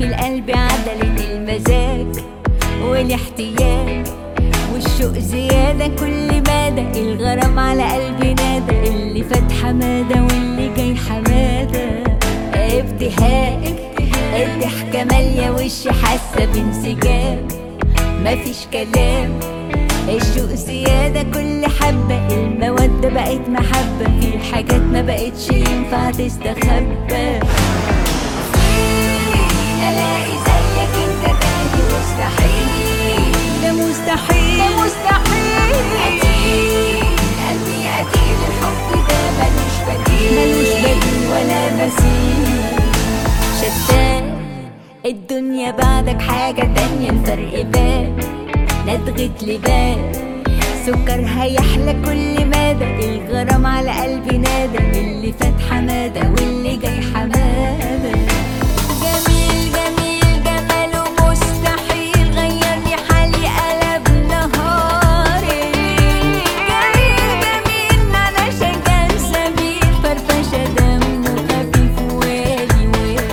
في القلب عدلة المزاج والاحتياج والشوق زيادة كل مدى الغرام على قلبي نادى اللي فات حمادة واللي جاي حمادة ابتهاج الضحكة مالية وشي حاسة بانسجام مفيش كلام الشوق زيادة كل حبة المودة بقت محبة في حاجات ما بقتش ينفع تستخبى ألاقي زيك انت تاني مستحيل ده مستحيل ده مستحيل أكيد قلبي أكيد الحب ده ملوش بديل ملوش بديل ولا مثيل شتان الدنيا بعدك حاجة تانية الفرق بان ندغة لبان سكر هيحلى كل مدى الغرام على قلبي نادى اللي فات حمادة واللي جاي حمادة جميل جميل جماله مستحيل غيرني حالي قلب نهاري جميل جميل معنى شجان سبيل فرفشة دمه خفيف وادي وادي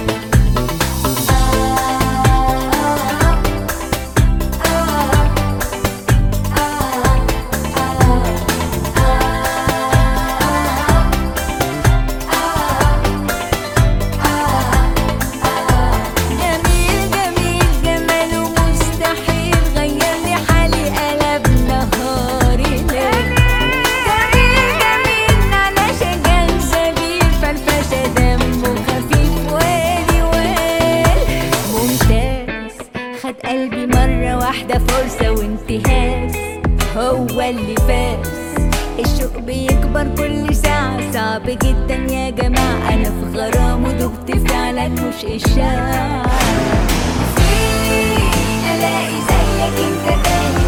جميل جميل جماله مستحيل غيرلي حالي قلب نهاري ليل جميل جميل نعناع شجان زبيب فرفشة دمه خفيف ويلي ويل ممتاز خد قلبي مرة واحدة فرصة وانتهاز هو اللي فاز الشوق بيكبر كل ساعة صعب جدا يا جماعة أنا في غرام ودهت فعلا مش إشاعة ألاقي زيك أنت تاني